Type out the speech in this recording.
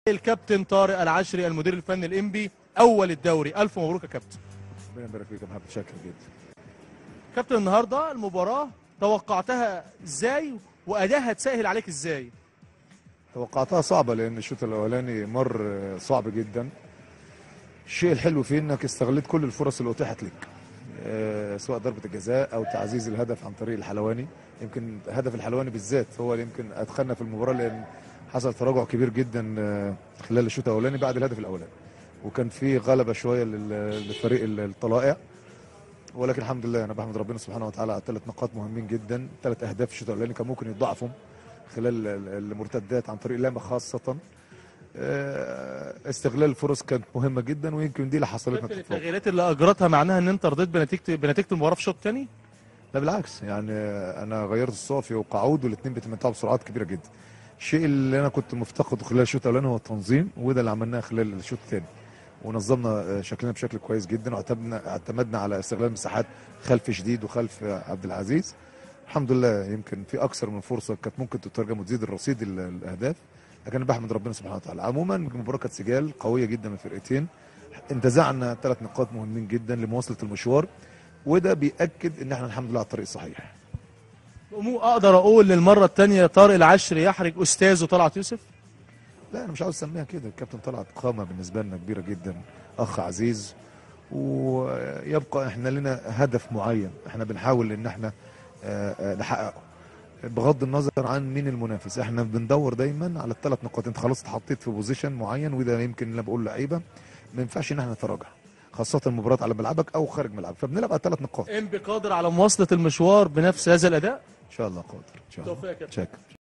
الكابتن طارق العشري المدير الفني الانبي اول الدوري الف مبروك يا كابتن ربنا يبارك فيك يا محمد شاكر جدا كابتن النهارده المباراه توقعتها ازاي وادائها تسهل عليك ازاي توقعتها صعبه لان الشوط الاولاني مر صعب جدا الشيء الحلو فيه انك استغلت كل الفرص اللي اتيحت لك آه، سواء ضربه الجزاء او تعزيز الهدف عن طريق الحلواني يمكن هدف الحلواني بالذات هو اللي يمكن ادخلنا في المباراه لان حصل تراجع كبير جدا آه، خلال الشوط الاولاني بعد الهدف الاولاني وكان في غلبه شويه لل- لفريق الطلائع ولكن الحمد لله انا بحمد ربنا سبحانه وتعالى على ثلاث نقاط مهمين جدا ثلاث اهداف في الشوط الاولاني كان ممكن يضاعفهم خلال ال- المرتدات عن طريق لاما خاصه آه، استغلال الفرص كانت مهمه جدا ويمكن دي اللي حصلت كابتن لنا تفوق. التغييرات اللي اجرتها معناها ان انت رضيت بنتيجه بنتيجه المباراه في الشوط الثاني لا بالعكس يعني انا غيرت الصافي وقعود والاثنين بيتمتعوا بسرعات كبيره جدا الشيء اللي انا كنت مفتقده خلال الشوط الاولاني هو التنظيم وده اللي عملناه خلال الشوط الثاني ونظمنا شكلنا بشكل كويس جدا واعتمدنا اعتمدنا على استغلال المساحات خلف شديد وخلف عبد العزيز الحمد لله يمكن في اكثر من فرصه كانت ممكن تترجم وتزيد الرصيد ال- الاهداف لكن انا بحمد ربنا سبحانه وتعالى عموما المباراه كانت سجال قويه جدا من الفرقتين انتزعنا ثلاث نقاط مهمين جدا لمواصله المشوار وده بيأكد ان احنا الحمد لله على الطريق الصحيح مو اقدر اقول للمره الثانيه طارق العشري يحرج استاذه طلعت يوسف لا انا مش عاوز اسميها كده الكابتن طلعت قامه بالنسبه لنا كبيره جدا اخ عزيز ويبقى احنا لنا هدف معين احنا بنحاول ان احنا آه، آه، نحققه بغض النظر عن مين المنافس احنا بندور دايما على الثلاث نقاط انت خلاص اتحطيت في بوزيشن معين وده يمكن اللي أنا بقول لعيبه ما ينفعش ان احنا نتراجع خاصه المباراه على ملعبك او خارج ملعبك فبنلعب على الثلاث نقاط انبي قادر على مواصله المشوار بنفس هذا الاداء ان شاء الله قادر ان شاء الله توفيق يا كابتن شكرا